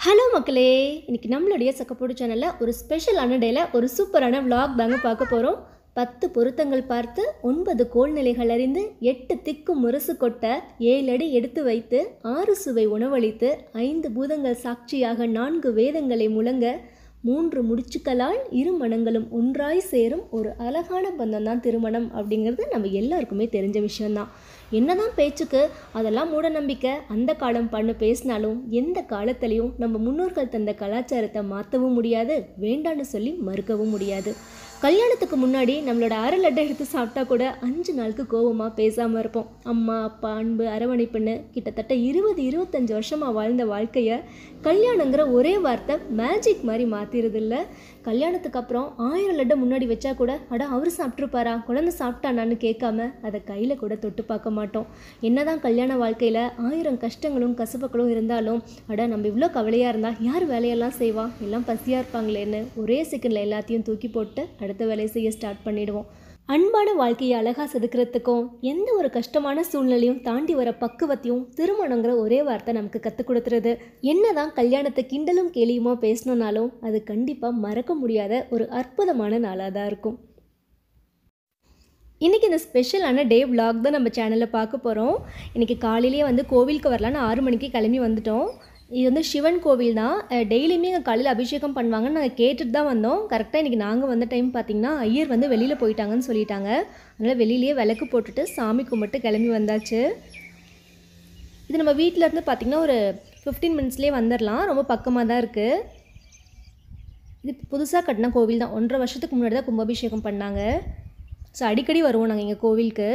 hello மக்களே இன்னைக்கு நம்மளுடைய சக்கப்போடு சேனலில் ஒரு ஸ்பெஷலான டேல ஒரு சூப்பரான vlog தாங்க பார்க்க போகிறோம் பத்து பொருத்தங்கள் பார்த்து ஒன்பது கோள்நிலைகள் அறிந்து எட்டு திக்கு முரசு கொட்ட ஏழு அடி எடுத்து வைத்து ஆறு சுவை உணவளித்து ஐந்து பூதங்கள் சாட்சியாக நான்கு வேதங்களை முழங்க மூன்று முடிச்சுக்களால் இரு மனங்களும் ஒன்றாய் சேரும் ஒரு அழகான பந்தம் தான் திருமணம் அப்படிங்கிறது நம்ம எல்லாருக்குமே தெரிஞ்ச விஷயம்தான் என்னதான் பேச்சுக்கு அதெல்லாம் மூட நம்பிக்கை அந்த காலம் பண்ணு பேசினாலும் எந்த காலத்திலையும் நம்ம முன்னோர்கள் தந்த கலாச்சாரத்தை மாற்றவும் முடியாது வேண்டான்னு சொல்லி மறுக்கவும் முடியாது கல்யாணத்துக்கு முன்னாடி நம்மளோட அரை லட்டை எடுத்து சாப்பிட்டா கூட அஞ்சு நாளுக்கு கோவமாக பேசாமல் இருப்போம் அம்மா அப்பா அன்பு அரவணைப்புன்னு கிட்டத்தட்ட இருபது இருபத்தஞ்சு வருஷமாக வாழ்ந்த வாழ்க்கையை கல்யாணங்கிற ஒரே வார்த்தை மேஜிக் மாதிரி மாற்றிடுது இல்லை கல்யாணத்துக்கு அப்புறம் ஆயிரம் லட்டை முன்னாடி வச்சா கூட அட அவர் சாப்பிட்ருப்பாரா குழந்தை சாப்பிட்டானான்னு கேட்காம அதை கையில் கூட தொட்டு பார்க்க மாட்டோம் என்னதான் கல்யாண வாழ்க்கையில் ஆயிரம் கஷ்டங்களும் கசப்புகளும் இருந்தாலும் அட நம்ம இவ்வளோ கவலையாக இருந்தால் யார் வேலையெல்லாம் செய்வா எல்லாம் பசியாக இருப்பாங்களேன்னு ஒரே செகண்டில் எல்லாத்தையும் தூக்கி போட்டு அடுத்த வேலையை செய்ய ஸ்டார்ட் பண்ணிடுவோம் அன்பான வாழ்க்கையை அழகாக செதுக்கிறதுக்கும் எந்த ஒரு கஷ்டமான சூழ்நிலையும் தாண்டி வர பக்குவத்தையும் திருமணங்கிற ஒரே வார்த்தை நமக்கு கற்றுக் கொடுத்துருது என்னதான் கல்யாணத்தை கிண்டலும் கேலியுமா பேசணுன்னாலும் அது கண்டிப்பாக மறக்க முடியாத ஒரு அற்புதமான நாளாக தான் இருக்கும் இன்றைக்கி இந்த ஸ்பெஷலான டே vlog தான் நம்ம சேனலில் பார்க்க போகிறோம் இன்றைக்கி காலையிலேயே வந்து கோவிலுக்கு வரலான்னு ஆறு மணிக்கு கிளம்பி வந்துட்டோம் இது வந்து சிவன் கோவில் தான் அஹ் டெய்லியுமே எங்கள் காலையில் அபிஷேகம் பண்ணுவாங்கன்னு நாங்கள் கேட்டுட்டு தான் வந்தோம் கரெக்டாக இன்றைக்கி நாங்கள் வந்த டைம் பார்த்திங்கன்னா ஐயர் வந்து வெளியில் போயிட்டாங்கன்னு சொல்லிட்டாங்க அதனால் வெளியிலேயே விளக்கு போட்டுட்டு சாமி கும்பிட்டு கிளம்பி வந்தாச்சு இது நம்ம வீட்டில் இருந்து பார்த்திங்கன்னா ஒரு ஃபிஃப்டீன் மினிட்ஸ்லேயே வந்துடலாம் ரொம்ப பக்கமாக தான் இருக்குது இது புதுசாக கட்டின கோவில் தான் ஒன்றரை வருஷத்துக்கு முன்னாடி தான் கும்பாபிஷேகம் பண்ணாங்க ஸோ அடிக்கடி வருவோம் நாங்கள் இங்கே கோவிலுக்கு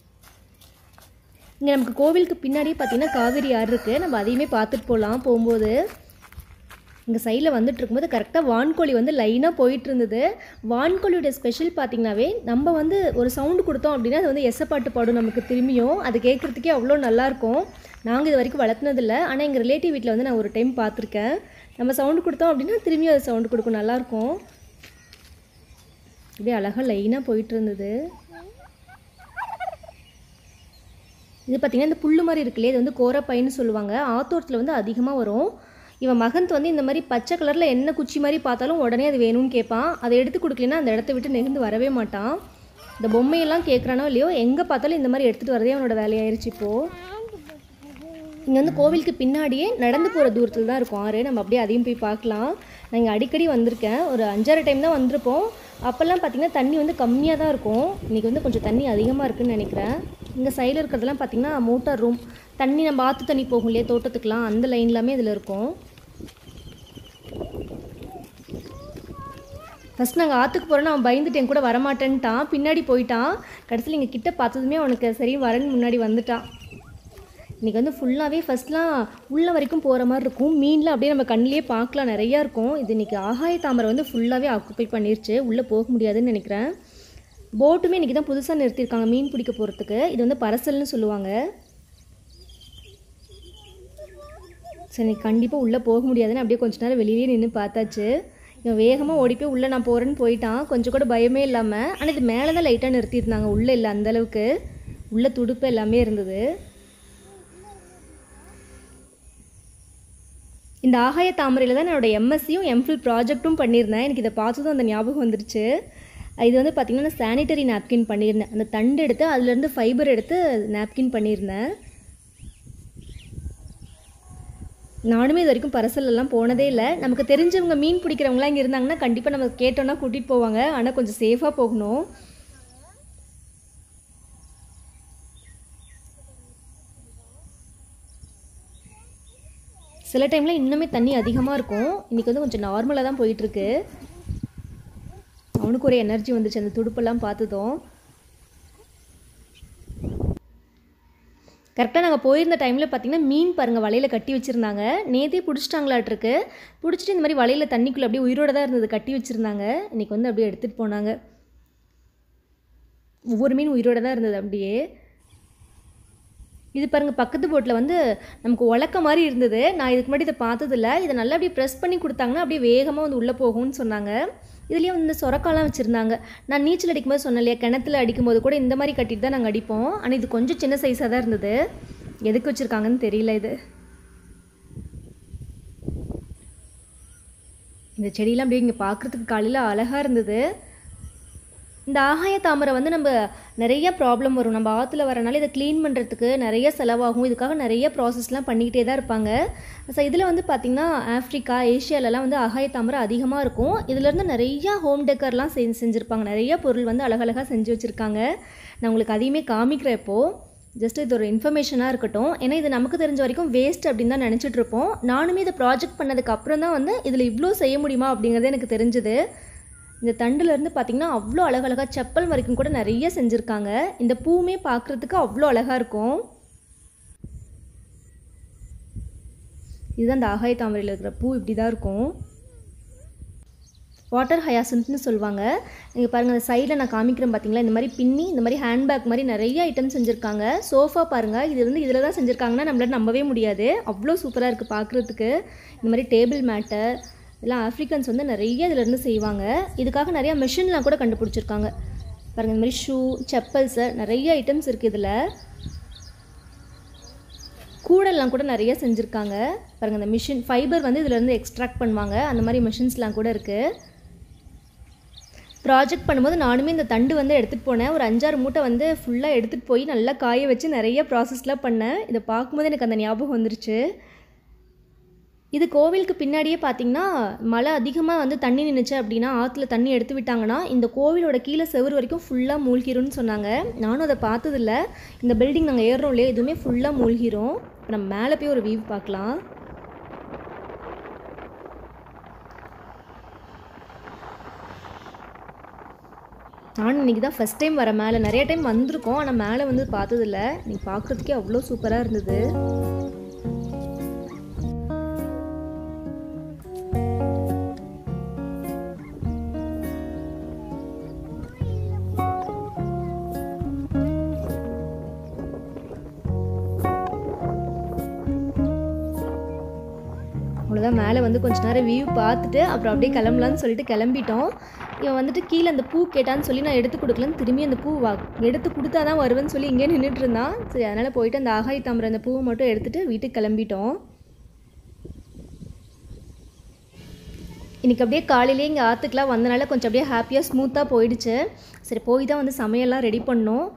இங்கே நமக்கு கோவிலுக்கு பின்னாடியே பார்த்தீங்கன்னா காவேரி ஆறு இருக்குது நம்ம அதையுமே பார்த்துட்டு போகலாம் போகும்போது இங்கே சைடில் வந்துட்டு இருக்கும்போது கரெக்டாக வான்கோழி வந்து லைனாக போயிட்டு இருந்தது வான்கோழியோட ஸ்பெஷல் பார்த்தீங்கன்னாவே நம்ம வந்து ஒரு சவுண்டு கொடுத்தோம் அப்படின்னா அது வந்து எசப்பாட்டு பாடும் நமக்கு திரும்பியும் அது கேட்குறதுக்கே அவ்வளோ நல்லாயிருக்கும் நாங்கள் இது வரைக்கும் வளர்த்துனதில்ல ஆனால் எங்கள் ரிலேட்டிவ் வீட்டில் வந்து நான் ஒரு டைம் பார்த்துருக்கேன் நம்ம சவுண்டு கொடுத்தோம் அப்படின்னா திரும்பியும் அது சவுண்டு கொடுக்கும் நல்லாயிருக்கும் இப்படியே அழகாக லைனாக போயிட்டு இருந்தது இது பார்த்திங்கன்னா இந்த புல்லு மாதிரி இருக்குல்லையே இது வந்து கோரப்பைன்னு சொல்லுவாங்க ஆத்தோரத்தில் வந்து அதிகமாக வரும் இவன் மகந்த் வந்து இந்த மாதிரி பச்சை கலரில் என்ன குச்சி மாதிரி பார்த்தாலும் உடனே அது வேணும்னு கேட்பான் அதை எடுத்து கொடுக்கலன்னா அந்த இடத்த விட்டு நெகிழ்ந்து வரவே மாட்டான் இந்த பொம்மையெல்லாம் கேட்குறானோ இல்லையோ எங்கே பார்த்தாலும் இந்த மாதிரி எடுத்துகிட்டு வரதே அவனோட வேலையாயிருச்சு இப்போது இங்கே வந்து கோவிலுக்கு பின்னாடியே நடந்து போகிற தூரத்தில் தான் இருக்கும் ஆறு நம்ம அப்படியே அதையும் போய் பார்க்கலாம் நான் இங்கே அடிக்கடி வந்திருக்கேன் ஒரு அஞ்சாறு டைம் தான் வந்திருப்போம் அப்போல்லாம் பார்த்திங்கன்னா தண்ணி வந்து கம்மியாக தான் இருக்கும் இன்றைக்கி வந்து கொஞ்சம் தண்ணி அதிகமாக இருக்குன்னு நினைக்கிறேன் இங்கே சைடில் இருக்கிறதெல்லாம் பார்த்திங்கன்னா மோட்டார் ரூம் தண்ணி நம்ம ஆற்று தண்ணி போகும் இல்லையா தோட்டத்துக்குலாம் அந்த லைன் எல்லாமே இதில் இருக்கும் ஃபஸ்ட் நாங்கள் ஆற்றுக்கு போகிறோன்னா அவன் பயந்துட்டு என் கூட வரமாட்டேன்ட்டான் பின்னாடி போயிட்டான் கடைசியில் இங்கே கிட்ட பார்த்ததுமே அவனுக்கு சரி வரேன்னு முன்னாடி வந்துட்டான் இன்றைக்கி வந்து ஃபுல்லாகவே ஃபஸ்ட்லாம் உள்ள வரைக்கும் போகிற மாதிரி இருக்கும் மீன்லாம் அப்படியே நம்ம கண்ணிலே பார்க்கலாம் நிறையா இருக்கும் இது இன்றைக்கி ஆகாய தாமரை வந்து ஃபுல்லாகவே ஆக்குப்பை பண்ணிருச்சு உள்ளே போக முடியாதுன்னு நினைக்கிறேன் போட்டுமே இன்றைக்கி தான் புதுசாக நிறுத்தியிருக்காங்க மீன் பிடிக்க போகிறதுக்கு இது வந்து பரசல்னு சொல்லுவாங்க சரி இன்னைக்கு கண்டிப்பாக உள்ளே போக முடியாதுன்னு அப்படியே கொஞ்ச நேரம் வெளியே நின்று பார்த்தாச்சு இவன் வேகமாக ஓடி போய் உள்ளே நான் போகிறேன்னு போயிட்டான் கொஞ்சம் கூட பயமே இல்லாமல் ஆனால் இது மேலே தான் லைட்டாக நிறுத்தியிருந்தாங்க உள்ளே இல்லை அந்தளவுக்கு உள்ளே துடுப்பு எல்லாமே இருந்தது இந்த ஆகாய தாமரையில் தான் என்னோட எம்எஸ்சியும் எம்ஃபில் ப்ராஜெக்ட்டும் பண்ணியிருந்தேன் எனக்கு இதை பார்த்ததும் அந்த ஞாபகம் வந்துருச்சு இது வந்து பார்த்திங்கன்னா சானிட்டரி நாப்கின் பண்ணியிருந்தேன் அந்த தண்டு எடுத்து அதுலேருந்து ஃபைபர் எடுத்து நாப்கின் பண்ணியிருந்தேன் நானுமே இது வரைக்கும் பரசலெல்லாம் போனதே இல்லை நமக்கு தெரிஞ்சவங்க மீன் பிடிக்கிறவங்களாம் இங்கே இருந்தாங்கன்னா கண்டிப்பாக நம்ம கேட்டோன்னா கூட்டிகிட்டு போவாங்க ஆனால் கொஞ்சம் சேஃபாக போகணும் சில டைமில் இன்னுமே தண்ணி அதிகமாக இருக்கும் இன்றைக்கி வந்து கொஞ்சம் நார்மலாக தான் போயிட்டுருக்கு அவனுக்கு ஒரு எனர்ஜி வந்துச்சு அந்த துடுப்பெல்லாம் பார்த்ததும் கரெக்டாக நாங்கள் போயிருந்த டைமில் பார்த்தீங்கன்னா மீன் பாருங்கள் வலையில் கட்டி வச்சுருந்தாங்க நேற்றே பிடிச்சிட்டாங்களாட்ருக்கு பிடிச்சிட்டு இந்த மாதிரி வலையில் தண்ணிக்குள்ளே அப்படியே உயிரோட தான் இருந்தது கட்டி வச்சுருந்தாங்க இன்றைக்கி வந்து அப்படியே எடுத்துகிட்டு போனாங்க ஒவ்வொரு மீன் உயிரோட தான் இருந்தது அப்படியே இது பாருங்கள் பக்கத்து போட்டில் வந்து நமக்கு உலக்க மாதிரி இருந்தது நான் இதுக்கு முன்னாடி இதை பார்த்ததில்ல இதை நல்லா அப்படியே ப்ரெஸ் பண்ணி கொடுத்தாங்கன்னா அப்படியே வேகமாக வந்து உள்ளே போகும்னு சொன்னாங்க இதுலேயே வந்து சொரக்காலாம் வச்சுருந்தாங்க நான் நீச்சல் அடிக்கும்போது சொன்னேன் இல்லையா கிணத்துல அடிக்கும்போது கூட இந்த மாதிரி கட்டிட்டு தான் நாங்கள் அடிப்போம் ஆனால் இது கொஞ்சம் சின்ன சைஸாக தான் இருந்தது எதுக்கு வச்சுருக்காங்கன்னு தெரியல இது இந்த செடியெல்லாம் அப்படியே இங்கே பார்க்குறதுக்கு காலையில் அழகாக இருந்தது இந்த ஆகாய தாமரை வந்து நம்ம நிறைய ப்ராப்ளம் வரும் நம்ம ஆற்றுல வரனால இதை க்ளீன் பண்ணுறதுக்கு நிறைய செலவாகும் இதுக்காக நிறைய ப்ராசஸ்லாம் பண்ணிக்கிட்டே தான் இருப்பாங்க ஸோ இதில் வந்து பார்த்திங்கன்னா ஆஃப்ரிக்கா ஏஷியாலலாம் வந்து ஆகாய தாமரை அதிகமாக இருக்கும் இதுலேருந்து நிறையா ஹோம் டெக்கர்லாம் செஞ்சு செஞ்சுருப்பாங்க நிறைய பொருள் வந்து அழகழகாக செஞ்சு வச்சுருக்காங்க நான் உங்களுக்கு அதையுமே காமிக்கிறேன் இப்போது ஜஸ்ட் இது ஒரு இன்ஃபர்மேஷனாக இருக்கட்டும் ஏன்னா இது நமக்கு தெரிஞ்ச வரைக்கும் வேஸ்ட் அப்படின்னு தான் நினச்சிட்டு இருப்போம் நானுமே இதை ப்ராஜெக்ட் பண்ணதுக்கு அப்புறம் தான் வந்து இதில் இவ்வளோ செய்ய முடியுமா அப்படிங்கிறது எனக்கு தெரிஞ்சுது இந்த தண்டுலேருந்து பார்த்திங்கன்னா அவ்வளோ அழகழகாக செப்பல் வரைக்கும் கூட நிறைய செஞ்சுருக்காங்க இந்த பூவுமே பார்க்குறதுக்கு அவ்வளோ அழகாக இருக்கும் இதுதான் இந்த ஆகாய தாமரையில் இருக்கிற பூ இப்படி தான் இருக்கும் வாட்டர் ஹயாசன்ட்னு சொல்லுவாங்க இங்கே பாருங்கள் அந்த சைடில் நான் காமிக்கிறேன் பார்த்தீங்களா இந்த மாதிரி பின்னி இந்த மாதிரி ஹேண்ட்பேக் மாதிரி நிறைய ஐட்டம் செஞ்சுருக்காங்க சோஃபா பாருங்கள் இது வந்து இதில் தான் செஞ்சுருக்காங்கன்னா நம்மளால நம்பவே முடியாது அவ்வளோ சூப்பராக இருக்குது பார்க்குறதுக்கு இந்த மாதிரி டேபிள் மேட்டு இதெல்லாம் ஆஃப்ரிக்கன்ஸ் வந்து நிறைய இதிலேருந்து செய்வாங்க இதுக்காக நிறையா மிஷின்லாம் கூட கண்டுபிடிச்சிருக்காங்க பாருங்கள் இந்த மாதிரி ஷூ செப்பல்ஸு நிறைய ஐட்டம்ஸ் இருக்குது இதில் கூடெல்லாம் கூட நிறைய செஞ்சுருக்காங்க பாருங்கள் இந்த மிஷின் ஃபைபர் வந்து இதுலேருந்து எக்ஸ்ட்ராக்ட் பண்ணுவாங்க அந்த மாதிரி மிஷின்ஸ்லாம் கூட இருக்குது ப்ராஜெக்ட் பண்ணும்போது நானுமே இந்த தண்டு வந்து எடுத்துகிட்டு போனேன் ஒரு அஞ்சாறு மூட்டை வந்து ஃபுல்லாக எடுத்துகிட்டு போய் நல்லா காய வச்சு நிறைய ப்ராசஸ்லாம் பண்ணேன் இதை பார்க்கும்போது எனக்கு அந்த ஞாபகம் வந்துருச்சு இது கோவிலுக்கு பின்னாடியே பார்த்தீங்கன்னா மழை அதிகமாக வந்து தண்ணி நின்றுச்சு அப்படின்னா ஆற்றுல தண்ணி எடுத்து விட்டாங்கன்னா இந்த கோவிலோட கீழே செவுரு வரைக்கும் ஃபுல்லாக மூழ்கிரும்னு சொன்னாங்க நானும் அதை பார்த்ததில்ல இந்த பில்டிங் நாங்கள் ஏறுறோம் இல்லையா இதுவுமே ஃபுல்லாக மூழ்கிரும் இப்போ நம்ம மேலே போய் ஒரு வியூ பார்க்கலாம் நானும் இன்றைக்கி தான் ஃபஸ்ட் டைம் வர மேலே நிறைய டைம் வந்திருக்கோம் ஆனால் மேலே வந்து பார்த்ததில்ல இன்னைக்கு பார்க்குறதுக்கே அவ்வளோ சூப்பராக இருந்தது அவ்வளோதான் மேலே வந்து கொஞ்ச நேரம் வியூ பார்த்துட்டு அப்புறம் அப்படியே கிளம்பலான்னு சொல்லிட்டு கிளம்பிட்டோம் இவன் வந்துட்டு கீழே அந்த பூ கேட்டான்னு சொல்லி நான் எடுத்து கொடுக்கலன்னு திரும்பி அந்த பூ வா எடுத்து கொடுத்தா தான் வருவேன்னு சொல்லி இங்கே நின்றுட்டு இருந்தான் சரி அதனால் போயிட்டு அந்த ஆகாய தாமரை அந்த பூவை மட்டும் எடுத்துகிட்டு வீட்டுக்கு கிளம்பிட்டோம் இன்றைக்கி அப்படியே காலையிலேயே இங்கே ஆற்றுக்கெலாம் வந்தனால கொஞ்சம் அப்படியே ஹாப்பியாக ஸ்மூத்தாக போயிடுச்சு சரி போய் தான் வந்து சமையல்லாம் ரெடி பண்ணோம்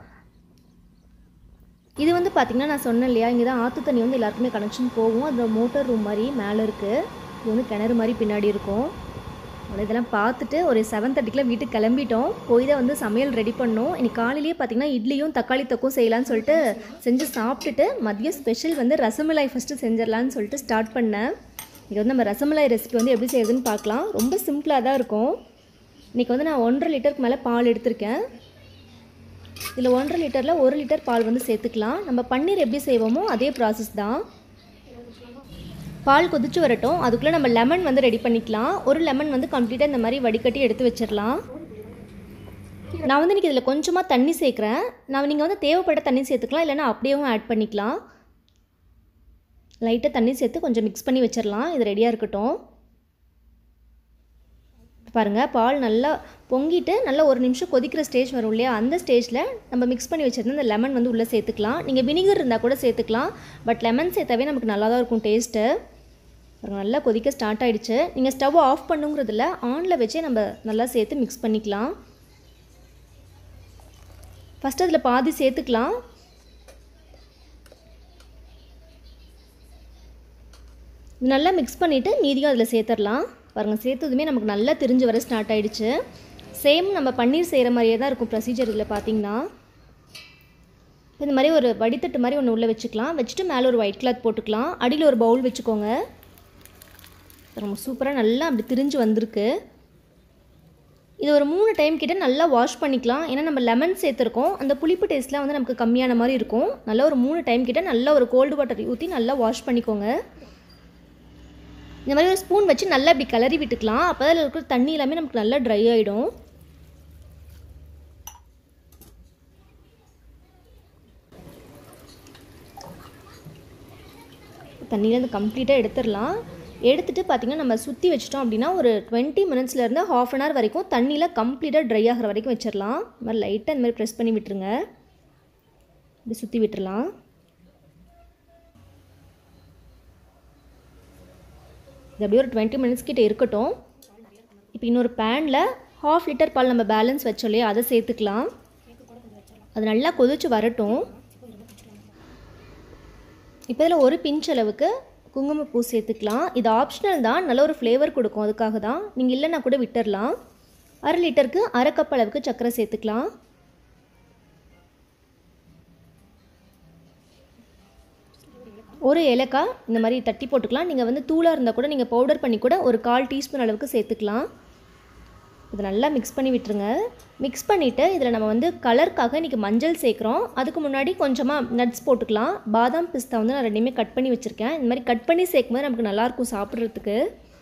இது வந்து பார்த்திங்கன்னா நான் சொன்னேன் இல்லையா இங்கே தான் ஆற்று தண்ணி வந்து எல்லாருக்குமே கனெக்ஷன் போகும் அது மோட்டர் ரூம் மாதிரி மேலே இருக்குது இது வந்து கிணறு மாதிரி பின்னாடி இருக்கும் அவ்வளோ இதெல்லாம் பார்த்துட்டு ஒரு செவன் தேர்ட்டிக்கெலாம் வீட்டுக்கு கிளம்பிட்டோம் போய் தான் வந்து சமையல் ரெடி பண்ணோம் இன்னைக்கு காலையிலேயே பார்த்திங்கன்னா இட்லியும் தக்காளி தொக்கும் செய்யலான்னு சொல்லிட்டு செஞ்சு சாப்பிட்டுட்டு மதியம் ஸ்பெஷல் வந்து ரசமலாய் ஃபஸ்ட்டு செஞ்சிடலான்னு சொல்லிட்டு ஸ்டார்ட் பண்ணேன் இங்கே வந்து நம்ம ரசமலாய் ரெசிபி வந்து எப்படி செய்யுதுன்னு பார்க்கலாம் ரொம்ப சிம்பிளாக தான் இருக்கும் இன்றைக்கி வந்து நான் ஒன்றரை லிட்டருக்கு மேலே பால் எடுத்திருக்கேன் இதில் ஒன்றரை லிட்டரில் ஒரு லிட்டர் பால் வந்து சேர்த்துக்கலாம் நம்ம பன்னீர் எப்படி செய்வோமோ அதே ப்ராசஸ் தான் பால் கொதிச்சு வரட்டும் அதுக்குள்ளே நம்ம லெமன் வந்து ரெடி பண்ணிக்கலாம் ஒரு லெமன் வந்து கம்ப்ளீட்டாக இந்த மாதிரி வடிகட்டி எடுத்து வச்சிடலாம் நான் வந்து இன்றைக்கி இதில் கொஞ்சமாக தண்ணி சேர்க்குறேன் நான் நீங்கள் வந்து தேவைப்பட்ட தண்ணி சேர்த்துக்கலாம் இல்லைன்னா அப்படியேவும் ஆட் பண்ணிக்கலாம் லைட்டாக தண்ணி சேர்த்து கொஞ்சம் மிக்ஸ் பண்ணி வச்சிடலாம் இது ரெடியாக இருக்கட்டும் பாருங்கள் பால் நல்லா பொங்கிட்டு நல்லா ஒரு நிமிஷம் கொதிக்கிற ஸ்டேஜ் வரும் இல்லையா அந்த ஸ்டேஜில் நம்ம மிக்ஸ் பண்ணி வச்சிருந்த இந்த லெமன் வந்து உள்ளே சேர்த்துக்கலாம் நீங்கள் வினிகர் இருந்தால் கூட சேர்த்துக்கலாம் பட் லெமன் சேர்த்தாவே நமக்கு நல்லா தான் இருக்கும் டேஸ்ட்டு பாருங்கள் நல்லா கொதிக்க ஸ்டார்ட் ஆகிடுச்சு நீங்கள் ஸ்டவ் ஆஃப் பண்ணுங்கிறதுல ஆனில் வச்சே நம்ம நல்லா சேர்த்து மிக்ஸ் பண்ணிக்கலாம் ஃபஸ்ட்டு அதில் பாதி சேர்த்துக்கலாம் இது நல்லா மிக்ஸ் பண்ணிவிட்டு மீதியும் அதில் சேர்த்துடலாம் பாருங்கள் சேர்த்ததுமே நமக்கு நல்லா தெரிஞ்சு வர ஸ்டார்ட் ஆகிடுச்சு சேம் நம்ம பன்னீர் செய்கிற மாதிரியே தான் இருக்கும் ப்ரொசீஜர் இதில் பார்த்தீங்கன்னா இந்த மாதிரி ஒரு வடித்தட்டு மாதிரி ஒன்று உள்ளே வச்சுக்கலாம் வச்சுட்டு மேலே ஒரு ஒயிட் கிளாத் போட்டுக்கலாம் அடியில் ஒரு பவுல் வச்சுக்கோங்க நமக்கு சூப்பராக நல்லா அப்படி திரிஞ்சு வந்திருக்கு இது ஒரு மூணு டைம் கிட்ட நல்லா வாஷ் பண்ணிக்கலாம் ஏன்னா நம்ம லெமன் சேர்த்துருக்கோம் அந்த புளிப்பு டேஸ்ட்லாம் வந்து நமக்கு கம்மியான மாதிரி இருக்கும் நல்லா ஒரு மூணு டைம் கிட்ட நல்லா ஒரு கோல்டு வாட்டர் ஊற்றி நல்லா வாஷ் பண்ணிக்கோங்க இந்த மாதிரி ஒரு ஸ்பூன் வச்சு நல்லா இப்படி கிளறி விட்டுக்கலாம் அப்போ அதில் இருக்கிற தண்ணி எல்லாமே நமக்கு நல்லா ட்ரை ஆகிடும் தண்ணியிலேருந்து கம்ப்ளீட்டாக எடுத்துடலாம் எடுத்துகிட்டு பார்த்திங்கன்னா நம்ம சுற்றி வச்சிட்டோம் அப்படின்னா ஒரு டுவெண்ட்டி மினிட்ஸ்லேருந்து ஹாஃப் அன் ஹவர் வரைக்கும் தண்ணியில் கம்ப்ளீட்டாக ட்ரை ஆகிற வரைக்கும் வச்சிடலாம் இந்த மாதிரி லைட்டாக இந்த மாதிரி ப்ரெஸ் பண்ணி விட்டுருங்க இப்படி சுற்றி விட்டுறலாம் இது அப்படியே ஒரு டுவெண்ட்டி மினிட்ஸ் கிட்ட இருக்கட்டும் இப்போ இன்னொரு பேனில் ஹாஃப் லிட்டர் பால் நம்ம பேலன்ஸ் வச்சோம் இல்லையா அதை சேர்த்துக்கலாம் அது நல்லா கொதிச்சு வரட்டும் இப்போ இதில் ஒரு பிஞ்ச் அளவுக்கு குங்குமப்பூ சேர்த்துக்கலாம் இது ஆப்ஷனல் தான் நல்ல ஒரு ஃப்ளேவர் கொடுக்கும் அதுக்காக தான் நீங்கள் இல்லைன்னா கூட விட்டுடலாம் அரை லிட்டருக்கு அரை கப் அளவுக்கு சர்க்கரை சேர்த்துக்கலாம் ஒரு ஏலக்காய் இந்த மாதிரி தட்டி போட்டுக்கலாம் நீங்கள் வந்து தூளாக இருந்தால் கூட நீங்கள் பவுடர் பண்ணி கூட ஒரு கால் டீஸ்பூன் அளவுக்கு சேர்த்துக்கலாம் இது நல்லா மிக்ஸ் பண்ணி விட்டுருங்க மிக்ஸ் பண்ணிவிட்டு இதில் நம்ம வந்து கலருக்காக இன்றைக்கி மஞ்சள் சேர்க்குறோம் அதுக்கு முன்னாடி கொஞ்சமாக நட்ஸ் போட்டுக்கலாம் பாதாம் பிஸ்தா வந்து நான் ரெண்டுமே கட் பண்ணி வச்சுருக்கேன் இந்த மாதிரி கட் பண்ணி சேர்க்கும்போது நமக்கு நல்லாயிருக்கும் சாப்பிட்றதுக்கு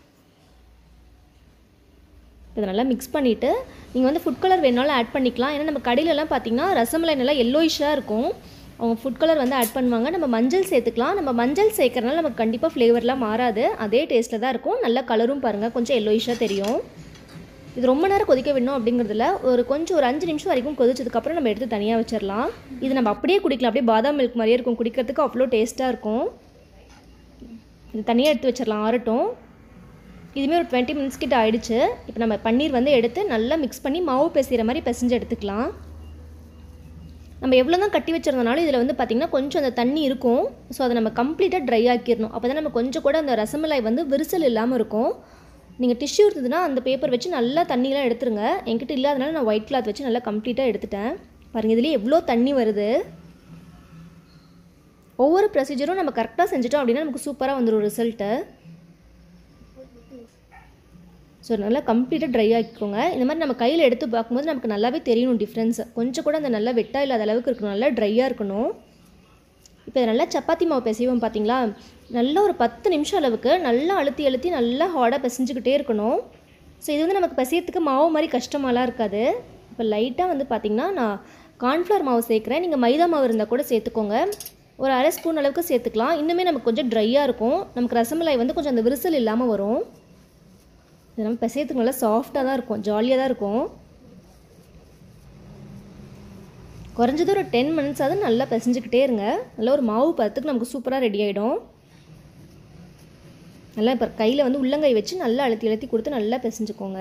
இதை நல்லா மிக்ஸ் பண்ணிவிட்டு நீங்கள் வந்து ஃபுட் கலர் வேணாலும் ஆட் பண்ணிக்கலாம் ஏன்னா நம்ம கடையிலலாம் பார்த்தீங்கன்னா ரசமலாய் நல்லா எல்லோயிஷாக இருக்கும் அவங்க ஃபுட் கலர் வந்து ஆட் பண்ணுவாங்க நம்ம மஞ்சள் சேர்த்துக்கலாம் நம்ம மஞ்சள் சேர்க்கறனால நமக்கு கண்டிப்பாக ஃப்ளேவர்லாம் மாறாது அதே டேஸ்ட்டில் தான் இருக்கும் நல்ல கலரும் பாருங்கள் கொஞ்சம் எல்லோயிஷாக தெரியும் இது ரொம்ப நேரம் கொதிக்க விடணும் அப்படிங்கிறதுல ஒரு கொஞ்சம் ஒரு அஞ்சு நிமிஷம் வரைக்கும் கொதிச்சதுக்கப்புறம் நம்ம எடுத்து தனியாக வச்சிடலாம் இது நம்ம அப்படியே குடிக்கலாம் அப்படியே பாதாம் மில்க் மாதிரியே இருக்கும் குடிக்கிறதுக்கு அவ்வளோ டேஸ்ட்டாக இருக்கும் இது தனியாக எடுத்து வச்சிடலாம் ஆறட்டும் இதுவுமே ஒரு டுவெண்ட்டி மினிட்ஸ் கிட்ட ஆயிடுச்சு இப்போ நம்ம பன்னீர் வந்து எடுத்து நல்லா மிக்ஸ் பண்ணி மாவு பிசைகிற மாதிரி பிசைஞ்சு எடுத்துக்கலாம் நம்ம எவ்வளோ தான் கட்டி வச்சிருந்தனாலும் இதில் வந்து பார்த்திங்கன்னா கொஞ்சம் அந்த தண்ணி இருக்கும் ஸோ அதை நம்ம கம்ப்ளீட்டாக ட்ரை ஆக்கிடணும் அப்போ தான் நம்ம கொஞ்சம் கூட அந்த ரசமலாய் வந்து விரிசல் இல்லாமல் இருக்கும் நீங்கள் டிஷ்யூ இருந்ததுன்னா அந்த பேப்பர் வச்சு நல்லா தண்ணியெலாம் எடுத்துருங்க என்கிட்ட இல்லாதனால நான் ஒயிட் கிளாத் வச்சு நல்லா கம்ப்ளீட்டாக எடுத்துட்டேன் பாருங்கள் இதுலேயே எவ்வளோ தண்ணி வருது ஒவ்வொரு ப்ரொசீஜரும் நம்ம கரெக்டாக செஞ்சிட்டோம் அப்படின்னா நமக்கு சூப்பராக வந்துடும் ரிசல்ட்டு ஸோ நல்லா கம்ப்ளீட்டாக ட்ரை ஆக்கிக்கோங்க இந்த மாதிரி நம்ம கையில் எடுத்து பார்க்கும்போது நமக்கு நல்லாவே தெரியணும் டிஃப்ரென்ஸ் கொஞ்சம் கூட அந்த நல்லா வெட்டாக இல்லாத அளவுக்கு இருக்கணும் நல்லா ட்ரையாக இருக்கணும் இப்போ நல்லா சப்பாத்தி மாவு பிசைவோம் பார்த்தீங்களா நல்லா ஒரு பத்து நிமிஷம் அளவுக்கு நல்லா அழுத்தி அழுத்தி நல்லா ஹார்டாக பிசைஞ்சுக்கிட்டே இருக்கணும் ஸோ இது வந்து நமக்கு பிசையறதுக்கு மாவு மாதிரி கஷ்டமாலாம் இருக்காது இப்போ லைட்டாக வந்து பார்த்திங்கன்னா நான் கார்ன்ஃப்ளவர் மாவு சேர்க்குறேன் நீங்கள் மைதா மாவு இருந்தால் கூட சேர்த்துக்கோங்க ஒரு அரை ஸ்பூன் அளவுக்கு சேர்த்துக்கலாம் இன்னுமே நமக்கு கொஞ்சம் ட்ரையாக இருக்கும் நமக்கு ரசமலாய் வந்து கொஞ்சம் அந்த விரிசல் இல்லாமல் வரும் இது நம்ம பிசையத்துக்கு நல்லா சாஃப்டாக தான் இருக்கும் ஜாலியாக தான் இருக்கும் குறைஞ்சது ஒரு டென் மினிட்ஸாவது நல்லா பிசைஞ்சுக்கிட்டே இருங்க நல்லா ஒரு மாவு பதத்துக்கு நமக்கு சூப்பராக ரெடி ஆகிடும் நல்லா இப்போ கையில் வந்து உள்ளங்கை வச்சு நல்லா அழுத்தி அழுத்தி கொடுத்து நல்லா பிசைஞ்சுக்கோங்க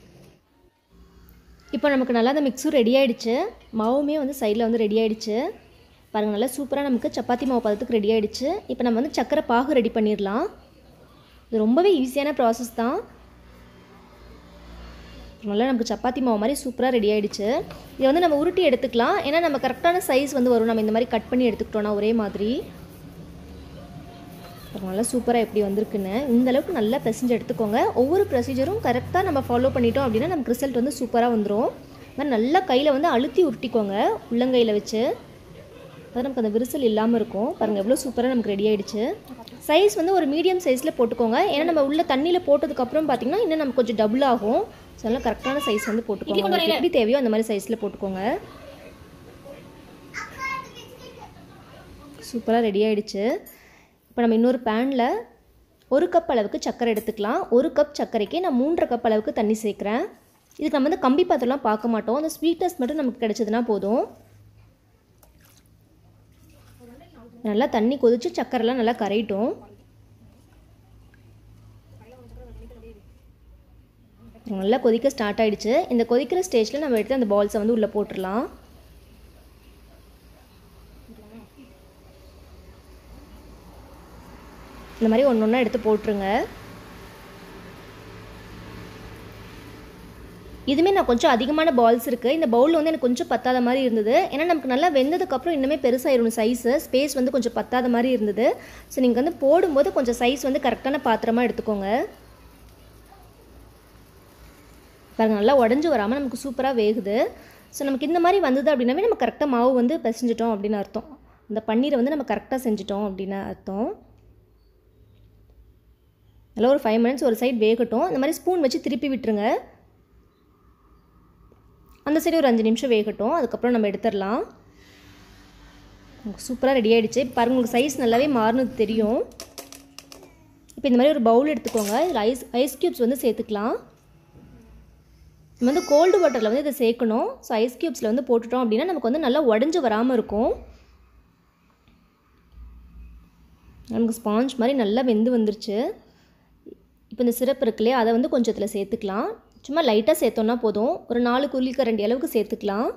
இப்போ நமக்கு நல்லா அந்த மிக்ஸும் ரெடி ஆகிடுச்சு மாவுமே வந்து சைடில் வந்து ரெடி ஆகிடுச்சு பாருங்கள் நல்லா சூப்பராக நமக்கு சப்பாத்தி மாவு பதத்துக்கு ரெடி ஆகிடுச்சு இப்போ நம்ம வந்து சக்கரை பாகு ரெடி பண்ணிடலாம் இது ரொம்பவே ஈஸியான ப்ராசஸ் தான் நல்லா நமக்கு சப்பாத்தி மாவு மாதிரி சூப்பராக ரெடி ஆகிடுச்சு இதை வந்து நம்ம உருட்டி எடுத்துக்கலாம் ஏன்னா நம்ம கரெக்டான சைஸ் வந்து வரும் நம்ம இந்த மாதிரி கட் பண்ணி எடுத்துக்கிட்டோன்னா ஒரே மாதிரி நல்லா சூப்பராக எப்படி வந்திருக்குன்னு இந்த அளவுக்கு நல்லா பிசைஞ்சு எடுத்துக்கோங்க ஒவ்வொரு ப்ரொசீஜரும் கரெக்டாக நம்ம ஃபாலோ பண்ணிட்டோம் அப்படின்னா நமக்கு ரிசல்ட் வந்து சூப்பராக வந்துடும் மாதிரி நல்லா கையில் வந்து அழுத்தி உருட்டிக்கோங்க உள்ளங்கையில் வச்சு அது நமக்கு அந்த விரிசல் இல்லாமல் இருக்கும் பாருங்கள் எவ்வளோ சூப்பராக நமக்கு ரெடி ஆகிடுச்சு சைஸ் வந்து ஒரு மீடியம் சைஸில் போட்டுக்கோங்க ஏன்னா நம்ம உள்ள தண்ணியில் போட்டதுக்கப்புறம் பார்த்தீங்கன்னா இன்னும் நமக்கு கொஞ்சம் டபுள் ஆகும் ஸோ அதெல்லாம் கரெக்டான சைஸ் வந்து போட்டுக்கோங்க உங்களுக்கு எப்படி தேவையோ அந்த மாதிரி சைஸில் போட்டுக்கோங்க சூப்பராக ரெடி ஆகிடுச்சு இப்போ நம்ம இன்னொரு பேனில் ஒரு கப் அளவுக்கு சர்க்கரை எடுத்துக்கலாம் ஒரு கப் சர்க்கரைக்கு நான் மூன்றரை கப் அளவுக்கு தண்ணி சேர்க்குறேன் இதுக்கு நம்ம வந்து கம்பி பாத்திரம்லாம் பார்க்க மாட்டோம் அந்த ஸ்வீட்னஸ் மட்டும் நமக்கு கிடைச்சதுன்னா போதும் நல்லா தண்ணி கொதிச்சு சக்கரைலாம் நல்லா கரையிட்டும் நல்லா கொதிக்க ஸ்டார்ட் ஆகிடுச்சு இந்த கொதிக்கிற ஸ்டேஜில் நம்ம எடுத்து அந்த பால்ஸை வந்து உள்ளே போட்டுடலாம் இந்த மாதிரி ஒன்று ஒன்றா எடுத்து போட்டுருங்க இதுவுமே நான் கொஞ்சம் அதிகமான பால்ஸ் இருக்குது இந்த பவுலில் வந்து எனக்கு கொஞ்சம் பத்தாத மாதிரி இருந்தது ஏன்னா நமக்கு நல்லா வெந்ததுக்கப்புறம் இன்னுமே பெருசாயிரும் சைஸு ஸ்பேஸ் வந்து கொஞ்சம் பத்தாத மாதிரி இருந்தது ஸோ நீங்கள் வந்து போடும்போது கொஞ்சம் சைஸ் வந்து கரெக்டான பாத்திரமாக எடுத்துக்கோங்க பாருங்க நல்லா உடஞ்சி வராமல் நமக்கு சூப்பராக வேகுது ஸோ நமக்கு இந்த மாதிரி வந்தது அப்படின்னாவே நம்ம கரெக்டாக மாவு வந்து பிசைஞ்சிட்டோம் அப்படின்னு அர்த்தம் இந்த பன்னீரை வந்து நம்ம கரெக்டாக செஞ்சிட்டோம் அப்படின்னு அர்த்தம் நல்லா ஒரு ஃபைவ் மினிட்ஸ் ஒரு சைடு வேகட்டும் இந்த மாதிரி ஸ்பூன் வச்சு திருப்பி விட்டுருங்க அந்த சைடு ஒரு அஞ்சு நிமிஷம் வேகட்டும் அதுக்கப்புறம் நம்ம எடுத்துடலாம் சூப்பராக ரெடி ஆகிடுச்சு பாருங்க உங்களுக்கு சைஸ் நல்லாவே மாறினது தெரியும் இப்போ இந்த மாதிரி ஒரு பவுல் எடுத்துக்கோங்க இதில் ஐஸ் ஐஸ் க்யூப்ஸ் வந்து சேர்த்துக்கலாம் நம்ம வந்து கோல்டு வாட்டரில் வந்து இதை சேர்க்கணும் ஸோ ஐஸ் க்யூப்ஸில் வந்து போட்டுட்டோம் அப்படின்னா நமக்கு வந்து நல்லா உடஞ்சி வராமல் இருக்கும் நமக்கு ஸ்பாஞ்ச் மாதிரி நல்லா வெந்து வந்துருச்சு இப்போ இந்த சிரப் இருக்கு இல்லையா அதை வந்து கொஞ்சம் இதில் சேர்த்துக்கலாம் சும்மா லைட்டாக சேர்த்தோன்னா போதும் ஒரு நாலு குழிக்கரண்டி அளவுக்கு சேர்த்துக்கலாம்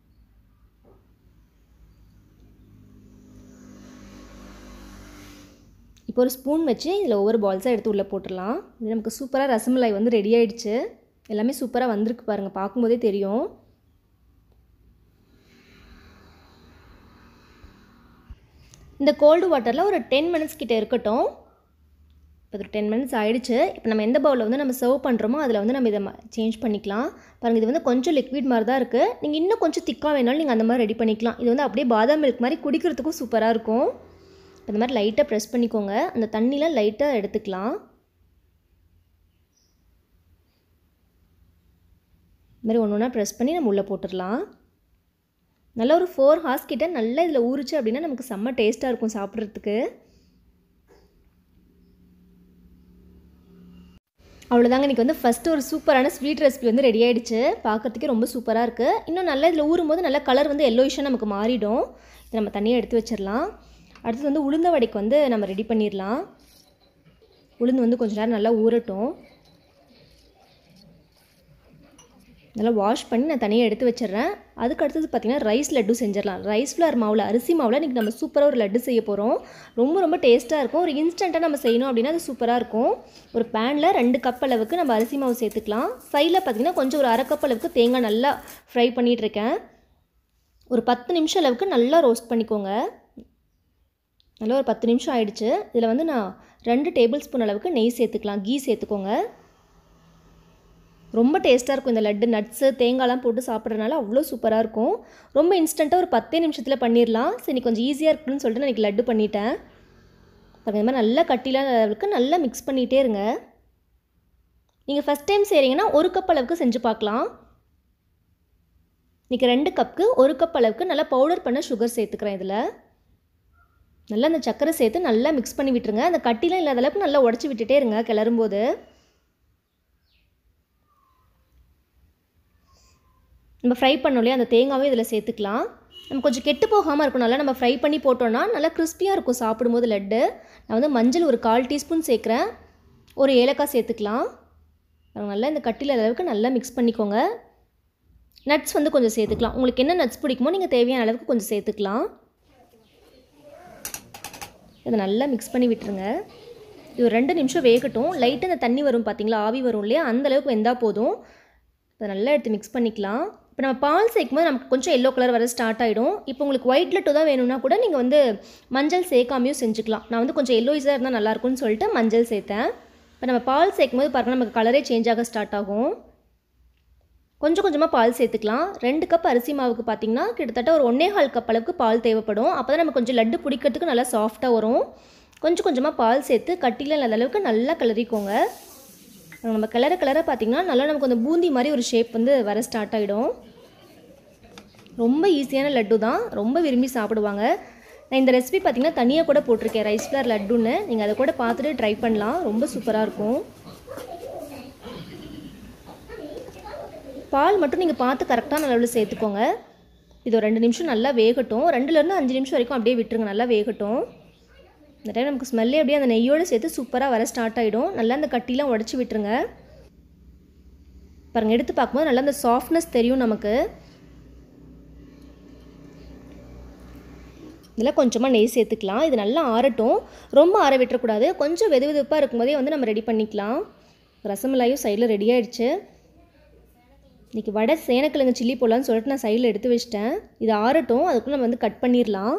இப்போ ஒரு ஸ்பூன் வச்சு இதில் ஒவ்வொரு பால்ஸாக எடுத்து உள்ளே போட்டுடலாம் இது நமக்கு சூப்பராக ரசமலாய் வந்து ரெடி ஆயிடுச்சு எல்லாமே சூப்பராக வந்திருக்கு பாருங்கள் பார்க்கும்போதே தெரியும் இந்த கோல்டு வாட்டரில் ஒரு டென் மினிட்ஸ் கிட்ட இருக்கட்டும் இப்போ ஒரு டென் மினிட்ஸ் ஆயிடுச்சு இப்போ நம்ம எந்த பவுலில் வந்து நம்ம சர்வ் பண்ணுறோமோ அதில் வந்து நம்ம இதை சேஞ்ச் பண்ணிக்கலாம் பாருங்கள் இது வந்து கொஞ்சம் லிக்விட் மாதிரி தான் இருக்குது நீங்கள் இன்னும் கொஞ்சம் திக்காக வேணாலும் நீங்கள் அந்த மாதிரி ரெடி பண்ணிக்கலாம் இது வந்து அப்படியே பாதாம் மில்க் மாதிரி குடிக்கிறதுக்கும் சூப்பராக இருக்கும் இந்த மாதிரி லைட்டாக ப்ரெஸ் பண்ணிக்கோங்க அந்த தண்ணியில் லைட்டாக எடுத்துக்கலாம் இது மாதிரி ஒன்று ஒன்றா ப்ரெஸ் பண்ணி நம்ம உள்ளே போட்டுடலாம் நல்லா ஒரு ஃபோர் ஹார்ஸ் கிட்ட நல்லா இதில் ஊறிச்சு அப்படின்னா நமக்கு செம்ம டேஸ்ட்டாக இருக்கும் சாப்பிட்றதுக்கு அவ்வளோதாங்க இன்றைக்கி வந்து ஃபஸ்ட்டு ஒரு சூப்பரான ஸ்வீட் ரெசிபி வந்து ரெடி ஆகிடுச்சு பார்க்குறதுக்கே ரொம்ப சூப்பராக இருக்குது இன்னும் நல்லா இதில் ஊறும்போது நல்லா கலர் வந்து எல்லோயிஷாக நமக்கு மாறிடும் இதை நம்ம தனியாக எடுத்து வச்சிடலாம் அடுத்தது வந்து உளுந்த வடைக்கு வந்து நம்ம ரெடி பண்ணிடலாம் உளுந்து வந்து கொஞ்ச நேரம் நல்லா ஊறட்டும் நல்லா வாஷ் பண்ணி நான் தனியாக எடுத்து வச்சிடுறேன் அதுக்கு அடுத்தது பார்த்திங்கன்னா ரைஸ் லட்டு செஞ்சிடலாம் ரைஸ் ஃப்ளவர் மாவில் அரிசி மாவில் இன்றைக்கி நம்ம சூப்பராக ஒரு லட்டு செய்ய போகிறோம் ரொம்ப ரொம்ப டேஸ்ட்டாக இருக்கும் ஒரு இன்ஸ்டண்ட்டாக நம்ம செய்யணும் அப்படின்னா அது சூப்பராக இருக்கும் ஒரு பேனில் ரெண்டு கப் அளவுக்கு நம்ம அரிசி மாவு சேர்த்துக்கலாம் சைடில் பார்த்திங்கன்னா கொஞ்சம் ஒரு அரை கப் அளவுக்கு தேங்காய் நல்லா ஃப்ரை பண்ணிகிட்ருக்கேன் ஒரு பத்து நிமிஷம் அளவுக்கு நல்லா ரோஸ்ட் பண்ணிக்கோங்க நல்லா ஒரு பத்து நிமிஷம் ஆயிடுச்சு இதில் வந்து நான் ரெண்டு டேபிள் ஸ்பூன் அளவுக்கு நெய் சேர்த்துக்கலாம் கீ சேர்த்துக்கோங்க ரொம்ப டேஸ்ட்டாக இருக்கும் இந்த லட்டு நட்ஸு தேங்காய்லாம் போட்டு சாப்பிட்றதுனால அவ்வளோ சூப்பராக இருக்கும் ரொம்ப இன்ஸ்டண்ட்டாக ஒரு பத்தே நிமிஷத்தில் பண்ணிடலாம் சரி கொஞ்சம் ஈஸியாக இருக்குன்னு சொல்லிட்டு நான் இன்றைக்கி லட்டு பண்ணிட்டேன் பாருங்க இந்த மாதிரி நல்லா கட்டிலாம் அளவுக்கு நல்லா மிக்ஸ் பண்ணிகிட்டே இருங்க நீங்கள் ஃபஸ்ட் டைம் செய்கிறீங்கன்னா ஒரு கப் அளவுக்கு செஞ்சு பார்க்கலாம் இன்றைக்கி ரெண்டு கப்புக்கு ஒரு கப் அளவுக்கு நல்லா பவுடர் பண்ண சுகர் சேர்த்துக்கிறேன் இதில் நல்லா அந்த சர்க்கரை சேர்த்து நல்லா மிக்ஸ் பண்ணி விட்டுருங்க அந்த கட்டிலாம் இல்லாத அளவுக்கு நல்லா உடச்சி விட்டுட்டே இருங்க கிளறும்போது நம்ம ஃப்ரை பண்ணோம் இல்லையா அந்த தேங்காவே இதில் சேர்த்துக்கலாம் நம்ம கொஞ்சம் கெட்டு போகாமல் இருக்கும் நல்லா நம்ம ஃப்ரை பண்ணி போட்டோன்னா நல்லா கிறிஸ்பியாக இருக்கும் சாப்பிடும்போது லட்டு நான் வந்து மஞ்சள் ஒரு கால் டீஸ்பூன் சேர்க்குறேன் ஒரு ஏலக்காய் சேர்த்துக்கலாம் நல்லா இந்த கட்டியில் அளவுக்கு நல்லா மிக்ஸ் பண்ணிக்கோங்க நட்ஸ் வந்து கொஞ்சம் சேர்த்துக்கலாம் உங்களுக்கு என்ன நட்ஸ் பிடிக்குமோ நீங்கள் தேவையான அளவுக்கு கொஞ்சம் சேர்த்துக்கலாம் இதை நல்லா மிக்ஸ் பண்ணி விட்டுருங்க இது ஒரு ரெண்டு நிமிஷம் வேகட்டும் லைட்டாக அந்த தண்ணி வரும் பார்த்தீங்களா ஆவி வரும் இல்லையா அந்த அளவுக்கு வெந்தால் போதும் இதை நல்லா எடுத்து மிக்ஸ் பண்ணிக்கலாம் இப்போ நம்ம பால் சேர்க்கும் போது நமக்கு கொஞ்சம் எல்லோ கலர் வர ஸ்டார்ட் ஆகிடும் இப்போ உங்களுக்கு ஒயிட் லட்டு தான் வேணும்னா கூட நீங்கள் வந்து மஞ்சள் சேர்க்காமையும் செஞ்சுக்கலாம் நான் வந்து கொஞ்சம் எல்லோயிஸாக இருந்தால் நல்லாயிருக்கும்னு சொல்லிட்டு மஞ்சள் சேர்த்தேன் இப்போ நம்ம பால் சேர்க்கும் போது பாருங்கள் நமக்கு கலரே சேஞ்ச் ஆக ஸ்டார்ட் ஆகும் கொஞ்சம் கொஞ்சமாக பால் சேர்த்துக்கலாம் ரெண்டு கப் அரிசி மாவுக்கு பார்த்தீங்கன்னா கிட்டத்தட்ட ஒரு ஒன்றே கால் கப் அளவுக்கு பால் தேவைப்படும் அப்போ தான் நம்ம கொஞ்சம் லட்டு பிடிக்கிறதுக்கு நல்லா சாஃப்டாக வரும் கொஞ்சம் கொஞ்சமாக பால் சேர்த்து கட்டியில் இல்லாத அளவுக்கு நல்லா கிளறிக்கோங்க நம்ம கிளற கிளற பார்த்திங்கன்னா நல்லா நமக்கு அந்த பூந்தி மாதிரி ஒரு ஷேப் வந்து வர ஸ்டார்ட் ஆகிடும் ரொம்ப ஈஸியான லட்டு தான் ரொம்ப விரும்பி சாப்பிடுவாங்க நான் இந்த ரெசிபி பார்த்திங்கன்னா தனியாக கூட போட்டிருக்கேன் ரைஸ் ஃப்ளவர் லட்டுன்னு நீங்கள் அதை கூட பார்த்துட்டு ட்ரை பண்ணலாம் ரொம்ப சூப்பராக இருக்கும் பால் மட்டும் நீங்கள் பார்த்து கரெக்டான அளவில் சேர்த்துக்கோங்க இது ஒரு ரெண்டு நிமிஷம் நல்லா வேகட்டும் ரெண்டுலேருந்து அஞ்சு நிமிஷம் வரைக்கும் அப்படியே விட்டுருங்க நல்லா வேகட்டும் இந்த டைம் நமக்கு ஸ்மெல்லே அப்படியே அந்த நெய்யோடு சேர்த்து சூப்பராக வர ஸ்டார்ட் ஆகிடும் நல்லா அந்த கட்டிலாம் உடச்சி விட்டுருங்க பாருங்கள் எடுத்து பார்க்கும்போது நல்லா அந்த சாஃப்ட்னஸ் தெரியும் நமக்கு இதில் கொஞ்சமாக நெய் சேர்த்துக்கலாம் இது நல்லா ஆறட்டும் ரொம்ப ஆற விட்டுறக்கூடாது கொஞ்சம் வெது வெதுப்பாக இருக்கும்போதே வந்து நம்ம ரெடி பண்ணிக்கலாம் ரசமலாயும் சைடில் ரெடி ஆகிடுச்சு இன்றைக்கி வடை சேனக்கிழங்கு சில்லி போடலான்னு சொல்லிட்டு நான் சைடில் எடுத்து வச்சிட்டேன் இது ஆறட்டும் அதுக்குள்ளே நம்ம வந்து கட் பண்ணிடலாம்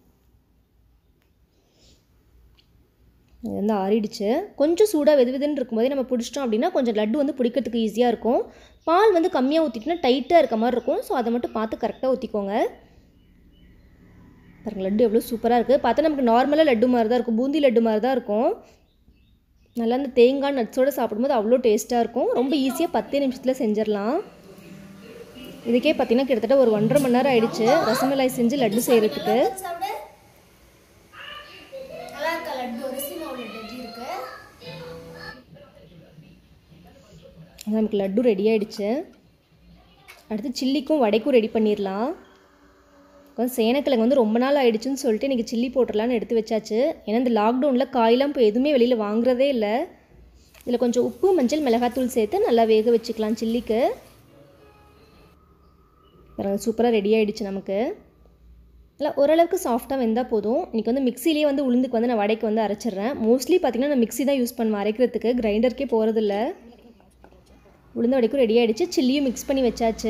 இது வந்து ஆறிடுச்சு கொஞ்சம் சூடாக வெது வெதுன்னு இருக்கும்போதே நம்ம பிடிச்சிட்டோம் அப்படின்னா கொஞ்சம் லட்டு வந்து பிடிக்கிறதுக்கு ஈஸியாக இருக்கும் பால் வந்து கம்மியாக ஊற்றிட்டுனா டைட்டாக இருக்க மாதிரி இருக்கும் ஸோ அதை மட்டும் பார்த்து கரெக்டாக ஊற்றிக்கோங்க பாருங்க லட்டு எவ்வளோ சூப்பராக இருக்குது பார்த்தா நமக்கு நார்மலாக லட்டு மாதிரி தான் இருக்கும் பூந்தி லட்டு மாதிரி தான் இருக்கும் நல்லா அந்த தேங்காய் நட்ஸோடு சாப்பிடும்போது அவ்வளோ டேஸ்ட்டாக இருக்கும் ரொம்ப ஈஸியாக பத்தே நிமிஷத்தில் செஞ்சிடலாம் இதுக்கே பார்த்தீங்கன்னா கிட்டத்தட்ட ஒரு ஒன்றரை மணி நேரம் ஆயிடுச்சு ரசமலாய் செஞ்சு லட்டு செய்கிறதுக்கு நல்லா இருக்கா லட்டு அரிசி மாவு லட்டு எப்படி இருக்கு நமக்கு லட்டு ரெடி ஆயிடுச்சு அடுத்து சில்லிக்கும் வடைக்கும் ரெடி பண்ணிடலாம் உட்காந்து சேனக்கிழங்கு வந்து ரொம்ப நாள் ஆயிடுச்சுன்னு சொல்லிட்டு இன்றைக்கி சில்லி போட்டுடலான்னு எடுத்து வச்சாச்சு ஏன்னா இந்த லாக்டவுனில் காயெல்லாம் இப்போ எதுவுமே வெளியில் வாங்குறதே இல்லை இதில் கொஞ்சம் உப்பு மஞ்சள் மிளகாத்தூள் சேர்த்து நல்லா வேக வச்சுக்கலாம் சில்லிக்கு பாருங்கள் சூப்பராக ரெடி ஆகிடுச்சு நமக்கு இல்லை ஓரளவுக்கு சாஃப்டாக வெந்தால் போதும் இன்றைக்கி வந்து மிக்சிலேயே வந்து உளுந்துக்கு வந்து நான் வடைக்கு வந்து அரைச்சிட்றேன் மோஸ்ட்லி பார்த்திங்கன்னா நான் மிக்ஸி தான் யூஸ் பண்ணுவேன் அரைக்கிறதுக்கு கிரைண்டருக்கே போகிறதில்ல உளுந்த வடைக்கும் ரெடி ஆகிடுச்சு சில்லியும் மிக்ஸ் பண்ணி வச்சாச்சு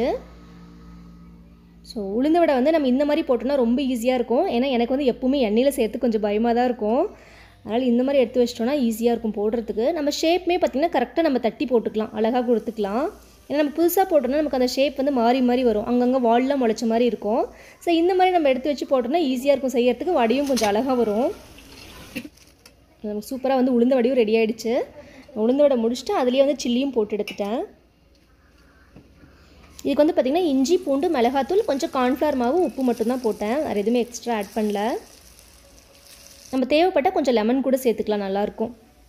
ஸோ உளுந்த வடை வந்து நம்ம இந்த மாதிரி போட்டோம்னா ரொம்ப ஈஸியாக இருக்கும் ஏன்னா எனக்கு வந்து எப்பவுமே எண்ணெயில் சேர்த்து கொஞ்சம் பயமாக தான் இருக்கும் அதனால் இந்த மாதிரி எடுத்து வச்சிட்டோம்னா ஈஸியாக இருக்கும் போடுறதுக்கு நம்ம ஷேப்புமே பார்த்திங்கன்னா கரெக்டாக நம்ம தட்டி போட்டுக்கலாம் அழகாக கொடுத்துக்கலாம் ஏன்னா நம்ம புதுசாக போட்டோம்னா நமக்கு அந்த ஷேப் வந்து மாறி மாறி வரும் அங்கங்கே வால்லாம் முளைச்ச மாதிரி இருக்கும் ஸோ இந்த மாதிரி நம்ம எடுத்து வச்சு போட்டோம்னா ஈஸியாக இருக்கும் செய்யறதுக்கு வடையும் கொஞ்சம் அழகாக வரும் நமக்கு சூப்பராக வந்து உளுந்த வடையும் ரெடி ஆகிடுச்சு உளுந்த வடை முடிச்சுட்டு அதுலேயே வந்து சில்லியும் போட்டு எடுத்துட்டேன் இதுக்கு வந்து பார்த்திங்கன்னா இஞ்சி பூண்டு மிளகாத்தூள் கொஞ்சம் கார்ன்ஃப்ளவர் மாவு உப்பு மட்டும்தான் போட்டேன் வேறு எதுவுமே எக்ஸ்ட்ரா ஆட் பண்ணல நம்ம தேவைப்பட்டால் கொஞ்சம் லெமன் கூட சேர்த்துக்கலாம் நல்லாயிருக்கும்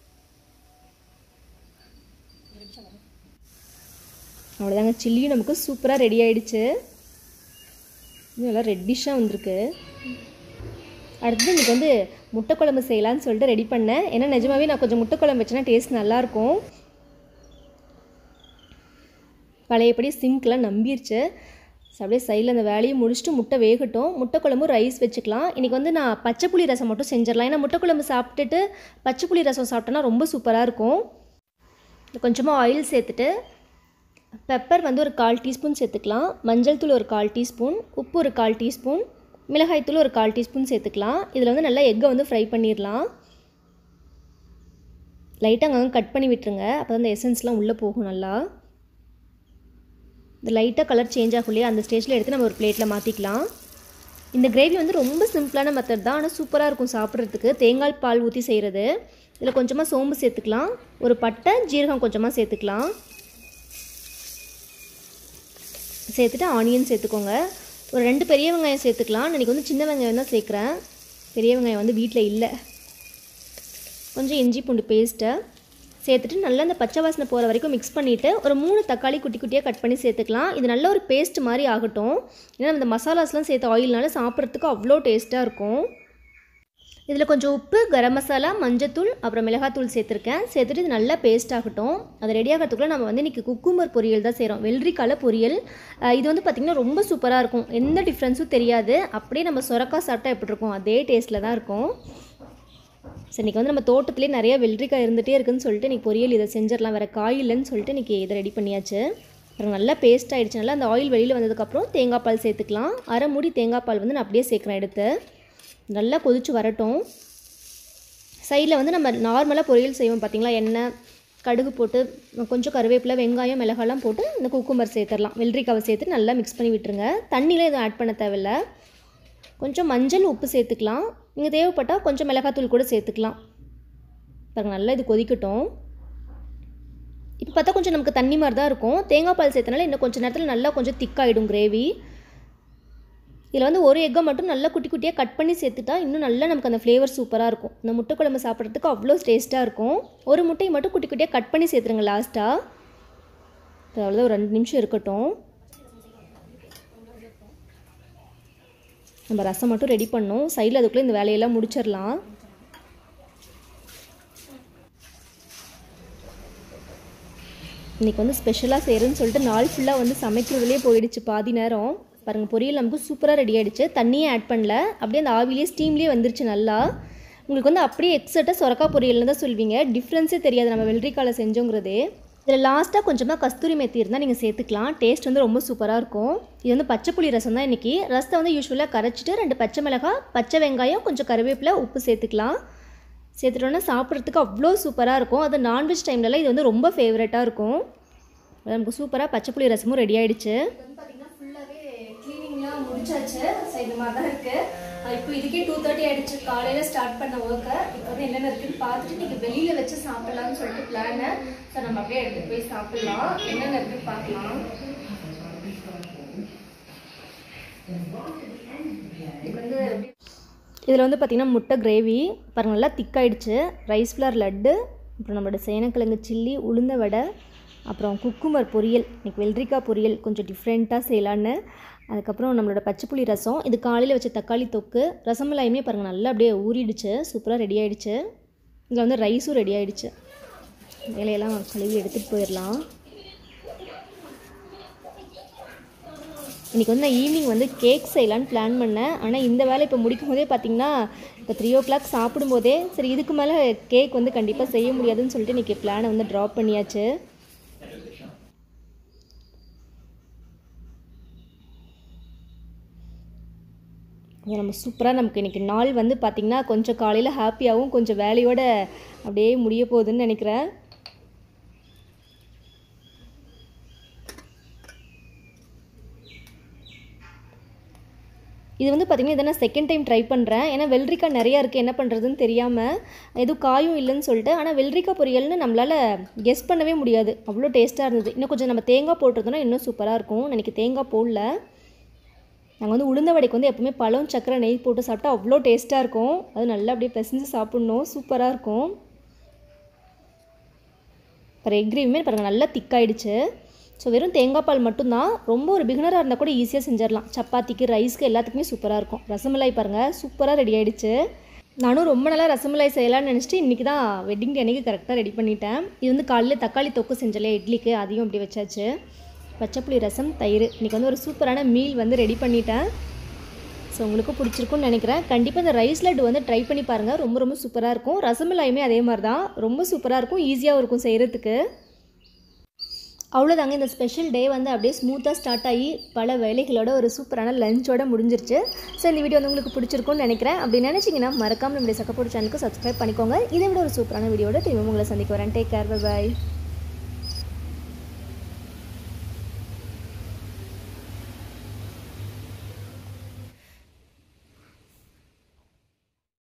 அவ்வளோதாங்க சில்லியும் நமக்கு சூப்பராக ரெடி ஆயிடுச்சு இது நல்லா ரெட்டிஷாக வந்திருக்கு அடுத்தது இன்றைக்கி வந்து முட்டை குழம்பு செய்யலான்னு சொல்லிட்டு ரெடி பண்ணேன் ஏன்னா நிஜமாவே நான் கொஞ்சம் முட்டை குழம்பு வச்சேன்னா டேஸ்ட் நல்லாயிருக்கும் பழையபடி சிங்க்லாம் நம்பிருச்சு ஸோ அப்படியே சைடில் அந்த வேலையை முடிச்சுட்டு முட்டை வேகட்டும் முட்டை குழம்பு ரைஸ் வச்சுக்கலாம் இன்றைக்கி வந்து நான் பச்சை புளி ரசம் மட்டும் செஞ்சிடலாம் ஏன்னா முட்டை குழம்பு சாப்பிட்டுட்டு பச்சை புளி ரசம் சாப்பிட்டோன்னா ரொம்ப சூப்பராக இருக்கும் கொஞ்சமாக ஆயில் சேர்த்துட்டு பெப்பர் வந்து ஒரு கால் டீஸ்பூன் சேர்த்துக்கலாம் மஞ்சள் தூள் ஒரு கால் டீஸ்பூன் உப்பு ஒரு கால் டீஸ்பூன் மிளகாய்த்தூள் ஒரு கால் டீஸ்பூன் சேர்த்துக்கலாம் இதில் வந்து நல்லா எக்கை வந்து ஃப்ரை பண்ணிடலாம் லைட்டாக அங்கங்கே கட் பண்ணி விட்டுருங்க அப்போ தான் அந்த எசன்ஸ்லாம் உள்ளே போகும் நல்லா இந்த லைட்டாக கலர் சேஞ்ச் ஆகும் இல்லையா அந்த ஸ்டேஜில் எடுத்து நம்ம ஒரு பிளேட்டில் மாற்றிக்கலாம் இந்த கிரேவி வந்து ரொம்ப சிம்பிளான மெத்தட் தான் ஆனால் சூப்பராக இருக்கும் சாப்பிட்றதுக்கு தேங்காய் பால் ஊற்றி செய்கிறது இதில் கொஞ்சமாக சோம்பு சேர்த்துக்கலாம் ஒரு பட்டை ஜீரகம் கொஞ்சமாக சேர்த்துக்கலாம் சேர்த்துட்டு ஆனியன் சேர்த்துக்கோங்க ஒரு ரெண்டு பெரிய வெங்காயம் சேர்த்துக்கலாம் இன்றைக்கி வந்து சின்ன வெங்காயம் தான் சேர்க்குறேன் பெரிய வெங்காயம் வந்து வீட்டில் இல்லை கொஞ்சம் இஞ்சி பூண்டு பேஸ்ட்டை சேர்த்துட்டு நல்லா அந்த பச்சை வாசனை போகிற வரைக்கும் மிக்ஸ் பண்ணிவிட்டு ஒரு மூணு தக்காளி குட்டி குட்டியாக கட் பண்ணி சேர்த்துக்கலாம் இது நல்ல ஒரு பேஸ்ட் மாதிரி ஆகட்டும் ஏன்னா இந்த மசாலாஸ்லாம் சேர்த்து ஆயில்னால சாப்பிட்றதுக்கு அவ்வளோ டேஸ்ட்டாக இருக்கும் இதில் கொஞ்சம் உப்பு கரம் மசாலா மஞ்சத்தூள் அப்புறம் மிளகாத்தூள் சேர்த்துருக்கேன் சேர்த்துட்டு இது நல்லா பேஸ்ட் ஆகட்டும் அது ரெடி ஆகிறதுக்குள்ள நம்ம வந்து இன்றைக்கி குக்கும்பர் பொரியல் தான் செய்கிறோம் வெள்ளரிக்கால பொரியல் அஹ் இது வந்து பார்த்திங்கன்னா ரொம்ப சூப்பராக இருக்கும் எந்த டிஃப்ரென்ஸும் தெரியாது அப்படியே நம்ம சொரக்காய் சாப்பிட்டா எப்படி இருக்கும் அதே டேஸ்ட்டில் தான் இருக்கும் சரி இன்றைக்கி வந்து நம்ம தோட்டத்துலேயே நிறைய வெள்ளரிக்காய் இருந்துகிட்டே இருக்குன்னு சொல்லிட்டு இன்றைக்கி பொரியல் இதை செஞ்சிடலாம் வேறு காய் இல்லைன்னு சொல்லிட்டு இன்றைக்கி இதை ரெடி பண்ணியாச்சு அப்புறம் நல்லா பேஸ்ட் ஆகிடுச்சு நல்லா அந்த ஆயில் வெளியில் வந்ததுக்கப்புறம் தேங்காய் பால் சேர்த்துக்கலாம் அரை மூடி தேங்காய் பால் வந்து நான் அப்படியே சேர்க்குறேன் எடுத்து நல்லா கொதிச்சு வரட்டும் சைடில் வந்து நம்ம நார்மலாக பொரியல் செய்வோம் பார்த்தீங்களா எண்ணெய் கடுகு போட்டு கொஞ்சம் கருவேப்பிலை வெங்காயம் மிளகாலாம் போட்டு இந்த குக்கும்பர் சேர்த்துடலாம் வெள்ளரிக்காவை சேர்த்து நல்லா மிக்ஸ் பண்ணி விட்டுருங்க தண்ணியில் எதுவும் ஆட் பண்ண தேவையில்ல கொஞ்சம் மஞ்சள் உப்பு சேர்த்துக்கலாம் நீங்கள் தேவைப்பட்டால் கொஞ்சம் மிளகாத்தூள் கூட சேர்த்துக்கலாம் பாருங்க நல்லா இது கொதிக்கட்டும் இப்போ பார்த்தா கொஞ்சம் நமக்கு தண்ணி மாதிரி தான் இருக்கும் தேங்காய் பால் சேர்த்தனால இன்னும் கொஞ்சம் நேரத்தில் நல்லா கொஞ்சம் திக்காயிடும் கிரேவி இதில் வந்து ஒரு எக்கை மட்டும் நல்லா குட்டி குட்டியாக கட் பண்ணி சேர்த்துட்டா இன்னும் நல்லா நமக்கு அந்த ஃப்ளேவர் சூப்பராக இருக்கும் இந்த முட்டை குழம்பு சாப்பிட்றதுக்கு அவ்வளோ டேஸ்ட்டாக இருக்கும் ஒரு முட்டையை மட்டும் குட்டி குட்டியாக கட் பண்ணி சேர்த்துருங்க லாஸ்ட்டாக அவ்வளோதான் ஒரு ரெண்டு நிமிஷம் இருக்கட்டும் நம்ம ரசம் மட்டும் ரெடி பண்ணோம் சைடில் அதுக்குள்ளே இந்த வேலையெல்லாம் முடிச்சிடலாம் இன்றைக்கி வந்து ஸ்பெஷலாக செய்கிறேன்னு சொல்லிட்டு நாள் ஃபுல்லாக வந்து சமைக்கிறதுலேயே போயிடுச்சு பாதி நேரம் பாருங்கள் பொரியல் நமக்கு சூப்பராக ரெடி ஆகிடுச்சு தண்ணியே ஆட் பண்ணல அப்படியே அந்த ஆவிலேயே ஸ்டீம்லேயே வந்துருச்சு நல்லா உங்களுக்கு வந்து அப்படியே எக்ஸட்டாக சொரக்கா பொரியல்னு தான் சொல்வீங்க டிஃப்ரென்ஸே தெரியாது நம்ம வெள்ளரிக்கால செஞ்சோங்கிறதே இதில் லாஸ்ட்டாக கொஞ்சமாக கஸ்தூரி மெத்தி இருந்தால் நீங்கள் சேர்த்துக்கலாம் டேஸ்ட் வந்து ரொம்ப சூப்பராக இருக்கும் இது வந்து பச்சை புளி ரசம் தான் இன்றைக்கி ரசத்தை வந்து யூஸ்வலாக கரைச்சிட்டு ரெண்டு பச்சை மிளகாய் பச்சை வெங்காயம் கொஞ்சம் கருவேப்பிலை உப்பு சேர்த்துக்கலாம் சேர்த்துட்டோன்னா சாப்பிட்றதுக்கு அவ்வளோ சூப்பராக இருக்கும் அது நான்வெஜ் டைம்லலாம் இது வந்து ரொம்ப ஃபேவரட்டாக இருக்கும் நமக்கு சூப்பராக பச்சை புளி ரசமும் ரெடி ஆயிடுச்சு வந்து பார்த்தீங்கன்னா ஃபுல்லாகவே க்ளீனிங்லாம் முடிச்சாச்சு ஸோ இது மாதிரி தான் இருக்குது இப்போ இதுக்கே டூ தேர்ட்டி ஆயிடுச்சு காலையில் ஸ்டார்ட் பண்ண ஒர்க்கை இப்போ வந்து என்னென்ன இருக்குன்னு பார்த்துட்டு நீங்கள் வெளியில் வச்சு சாப்பிட்லான்னு சொல்லிட்டு பிளானு ஸோ நம்ம அப்படியே எடுத்துகிட்டு போய் சாப்பிட்லாம் என்னென்ன இருக்குன்னு பார்க்கலாம் இது வந்து இதில் வந்து பார்த்திங்கன்னா முட்டை கிரேவி பாருங்க நல்லா திக்காயிடுச்சு ரைஸ் ஃப்ளவர் லட்டு அப்புறம் நம்மளோட சேனக்கிழங்கு சில்லி உளுந்த வடை அப்புறம் குக்குமர் பொரியல் இன்னைக்கு வெள்ளரிக்காய் பொரியல் கொஞ்சம் டிஃப்ரெண்ட்டாக செய்யலான்னு அதுக்கப்புறம் நம்மளோட பச்சைப்புளி ரசம் இது காலையில் வச்ச தக்காளி தொக்கு ரசமலாயுமே பாருங்கள் நல்லா அப்படியே ஊறிடுச்சு சூப்பராக ரெடி ஆயிடுச்சு இதில் வந்து ரைஸும் ரெடி ஆயிடுச்சு இலையெல்லாம் கழுவி எடுத்துகிட்டு போயிடலாம் இன்றைக்கி வந்து நான் ஈவினிங் வந்து கேக் செய்யலான்னு பிளான் பண்ணேன் ஆனால் இந்த வேலை இப்போ முடிக்கும் போதே பார்த்தீங்கன்னா இப்போ த்ரீ ஓ கிளாக் சாப்பிடும்போதே சரி இதுக்கு மேலே கேக் வந்து கண்டிப்பாக செய்ய முடியாதுன்னு சொல்லிட்டு இன்றைக்கி பிளானை வந்து ட்ராப் பண்ணியாச்சு இது நம்ம சூப்பராக நமக்கு இன்றைக்கி நாள் வந்து பார்த்திங்கன்னா கொஞ்சம் காலையில் ஹாப்பியாகவும் கொஞ்சம் வேலையோட அப்படியே முடிய போகுதுன்னு நினைக்கிறேன் இது வந்து பார்த்திங்கன்னா இதை நான் செகண்ட் டைம் ட்ரை பண்ணுறேன் ஏன்னா வெள்ளரிக்காய் நிறையா இருக்குது என்ன பண்ணுறதுன்னு தெரியாமல் எதுவும் காயும் இல்லைன்னு சொல்லிட்டு ஆனால் வெள்ளரிக்காய் பொரியல்னு நம்மளால் கெஸ் பண்ணவே முடியாது அவ்வளோ டேஸ்ட்டாக இருந்தது இன்னும் கொஞ்சம் நம்ம தேங்காய் போட்டிருந்தோம்னா இன்னும் சூப்பராக இருக்கும் எனக்கு தேங்காய் போடல நாங்கள் வந்து உளுந்த வடைக்கு வந்து எப்பவுமே பழம் சக்கரை நெய் போட்டு சாப்பிட்டா அவ்வளோ டேஸ்ட்டாக இருக்கும் அது நல்லா அப்படியே பிசைஞ்சு சாப்பிட்ணும் சூப்பராக இருக்கும் அப்புறம் எக் கிரேவியுமே பாருங்கள் நல்லா திக்காயிடுச்சு ஸோ வெறும் தேங்காய் பால் மட்டும்தான் ரொம்ப ஒரு பிகினராக இருந்தால் கூட ஈஸியாக செஞ்சிடலாம் சப்பாத்திக்கு ரைஸ்க்கு எல்லாத்துக்குமே சூப்பராக இருக்கும் ரசமலாய் பாருங்கள் சூப்பராக ரெடி ஆயிடுச்சு நானும் ரொம்ப நாளாக ரசமலாய் செய்யலாம்னு நினச்சிட்டு இன்றைக்கி தான் வெட்டிங் டே அன்றைக்கி கரெக்டாக ரெடி பண்ணிட்டேன் இது வந்து காலையில் தக்காளி தொக்கு செஞ்சலே இட்லிக்கு அதையும் அப்படி வச்சாச்சு பச்சைப்புளி ரசம் தயிர் இன்றைக்கி வந்து ஒரு சூப்பரான மீல் வந்து ரெடி பண்ணிட்டேன் ஸோ உங்களுக்கும் பிடிச்சிருக்கும்னு நினைக்கிறேன் கண்டிப்பாக இந்த ரைஸ் லட்டு வந்து ட்ரை பண்ணி பாருங்கள் ரொம்ப ரொம்ப சூப்பராக இருக்கும் ரசமலாயுமே அதே மாதிரி தான் ரொம்ப சூப்பராக இருக்கும் ஈஸியாகவும் இருக்கும் செய்கிறதுக்கு அவ்வளோதாங்க இந்த ஸ்பெஷல் டே வந்து அப்படியே ஸ்மூத்தாக ஸ்டார்ட் ஆகி பல வேலைகளோட ஒரு சூப்பரான லஞ்சோட முடிஞ்சிருச்சு ஸோ இந்த வீடியோ வந்து உங்களுக்கு பிடிச்சிருக்கும்னு நினைக்கிறேன் அப்படி நினச்சிங்கன்னா மறக்காமல் நம்மளுடைய சக்கப்போர்ட் சேனலுக்கு சப்ஸ்கிரைப் பண்ணிக்கோங்க இதை விட ஒரு சூப்பரான வீடியோட திரும்ப உங்களை சந்திக்க வரேன் டேக் கேர் பை